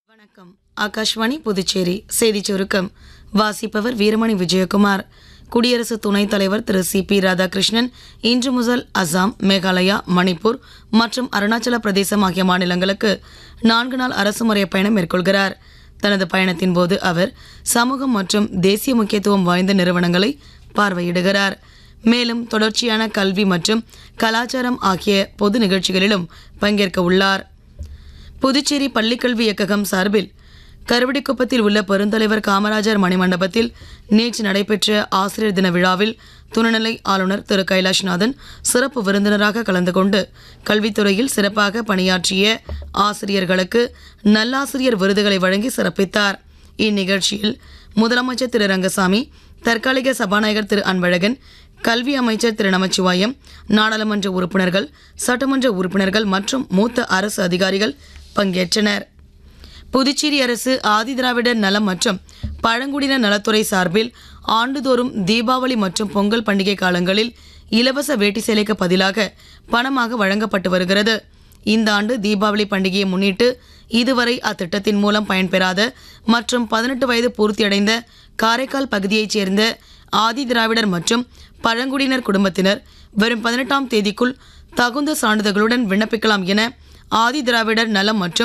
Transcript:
வணக்கம் ஆகாஷ்வாணி புதுச்சேரி செய்திச் சுருக்கம் வாசிப்பவர் வீரமணி விஜயகுமார் குடியரசு துணைத் தலைவர் திரு சி பி ராதாகிருஷ்ணன் இன்று முதல் அசாம் மேகாலயா மணிப்பூர் மற்றும் அருணாச்சல பிரதேசம் ஆகிய மாநிலங்களுக்கு நான்கு நாள் அரசுமுறை பயணம் மேற்கொள்கிறார் தனது பயணத்தின் போது அவர் சமூகம் மற்றும் தேசிய முக்கியத்துவம் வாய்ந்த நிறுவனங்களை பார்வையிடுகிறார் மேலும் தொடர்ச்சியான கல்வி மற்றும் கலாச்சாரம் ஆகிய பொது நிகழ்ச்சிகளிலும் பங்கேற்க உள்ளார் புதுச்சேரி பள்ளிக்கல்வி இயக்ககம் சார்பில் கருவடிக்குப்பத்தில் உள்ள பெருந்தலைவர் காமராஜர் மணிமண்டபத்தில் நேற்று நடைபெற்ற ஆசிரியர் தின விழாவில் துணைநிலை ஆளுநர் திரு கைலாஷ்நாதன் சிறப்பு விருந்தினராக கலந்து கொண்டு கல்வித்துறையில் சிறப்பாக பணியாற்றிய ஆசிரியர்களுக்கு நல்லாசிரியர் விருதுகளை வழங்கி சிறப்பித்தார் இந்நிகழ்ச்சியில் முதலமைச்சர் திரு ரங்கசாமி தற்காலிக சபாநாயகர் திரு அன்பழகன் கல்வி அமைச்சர் திரு நமச்சிவாயம் நாடாளுமன்ற உறுப்பினர்கள் சட்டமன்ற உறுப்பினர்கள் மற்றும் மூத்த அரசு அதிகாரிகள் பங்கேற்றனர் புதுச்சேரி அரசு ஆதிதிராவிடர் நலம் மற்றும் பழங்குடியினர் நலத்துறை சார்பில் ஆண்டுதோறும் தீபாவளி மற்றும் பொங்கல் பண்டிகை காலங்களில் இலவச வேட்டி சேலைக்கு பதிலாக பணமாக வழங்கப்பட்டு வருகிறது இந்த ஆண்டு தீபாவளி பண்டிகையை முன்னிட்டு இதுவரை அத்திட்டத்தின் மூலம் பயன்பெறாத மற்றும் பதினெட்டு வயது பூர்த்தியடைந்த காரைக்கால் பகுதியைச் சேர்ந்த ஆதி திராவிடர் மற்றும் பழங்குடியினர் குடும்பத்தினர் வரும் பதினெட்டாம் தேதிக்குள் தகுந்த சான்றிதழ்களுடன் விண்ணப்பிக்கலாம் என ஆதி திராவிடர் நலம் மற்றும்